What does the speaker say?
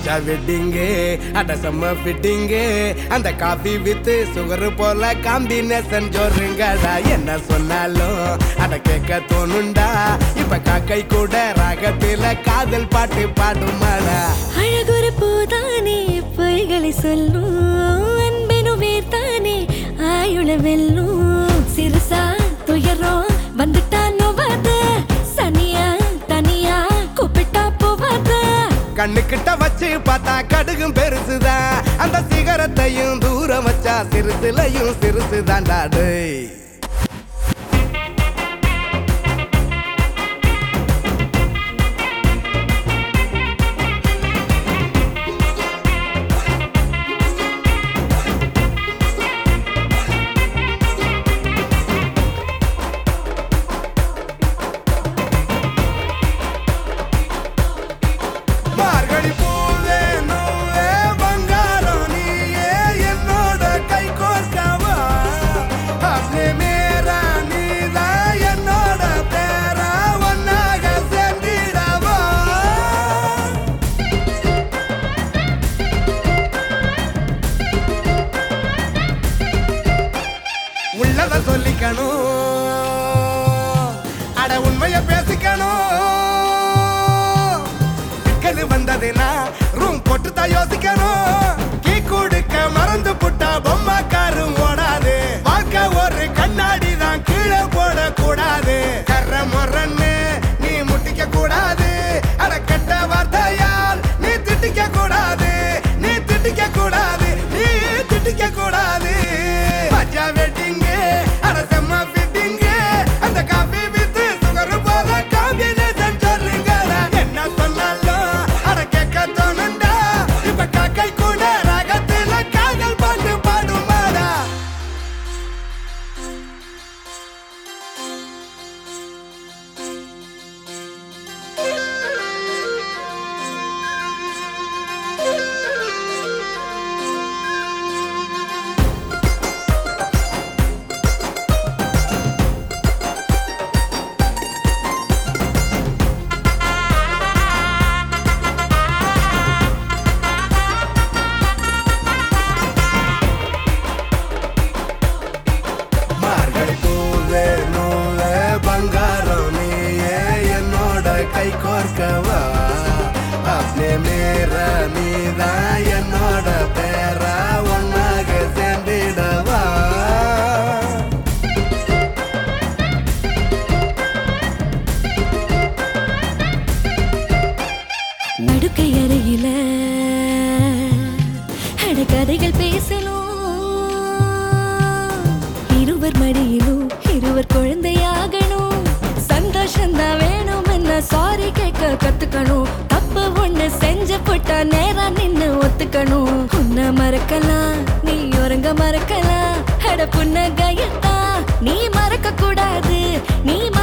மச்சா வெட்டிங்கு அட செம்ம ஃபிட்டிங்கு அந்த காஃபி வித்து சுகர் போல காம்பினேஷன் ஜோருங்கடா என்ன சொன்னாலும் அட கேட்க தோணுண்டா இப்ப காக்கை கூட ராகத்தில காதல் பாட்டு பாடுமாடா அழகொரு பூதானே பொய்களை சொல்லும் அன்பெனும் வேர்தானே ஆயுள வெல்லும் சிறுசா துயரம் வந்துட்டா நோவாத சனியா தனியா கூப்பிட்டா போவாத கண்ணுக்கிட்ட வச்சு பார்த்தா கடுகும் பெருசுதான் அந்த சிகரத்தையும் தூரம் வச்சா சிறுசுலையும் சிறுசுதான் டேய் மார்கழி பூவே நூவே பங்காரம் நீயே என்னோட கை கோர்க்கவா அப்னே மேரா நீதான் என்னோட பேரா ஒன்னாக சேர்ந்திடவா உள்ளத சொல்லிக்கணும் அட உண்மைய பேசிக்கணும் சிக்கல் வந்ததுன்னா ரூம் போட்டு தான் யோசிக்கணும் கீ கொடுக்க மறந்து புட்டா பொம்மாக்காரும் ஓடாது வாழ்க்கை ஒரு கண்ணாடி தான் கீழே போடக்கூடாது கர்ற முறன்னு நீ முட்டிக்க கூடாது அட கெட்ட வார்த்தையால் நீ திட்டிக்க கூடாது நீ திட்டிக்க கூடாது நீ திட்டிக்க கூடாது மஜா வெட்டிங்கு அட செம்ம ஃபிட்டிங்கு அந்த காஃபி வித்து சுகர் போல காம்பினேஷன் சொல்லுங்கடா என்ன சொன்னாலும் அட கேட்க தோணுண்டா இப்ப காக்கை கூட ராகத்துல காதல் பாட்டு பாடுமாடா மார்கழி பூவே நூலே பங்காரம் நீயே என்னோட கை கோர்க்கவா அப்னே மேர நீதான் என்னோட பேரா ஒன்னாக சேர்ந்திடவா நடுக்கை அறையில அட கதைகள் பேசணும் இருவர் மடியிலும் இருவர் குழந்தையாகணும் சந்தோஷம் தான் வேணும் என்ன சாரி கேட்க கத்துக்கணும் தப்பு ஒண்ணு செஞ்சு போட்டா நேரா நின்னு ஒத்துக்கணும் உன்னை மறக்கலாம் நீ உறங்க மறக்கலாம் அட புன்னகையத்தான் நீ மறக்க கூடாது நீ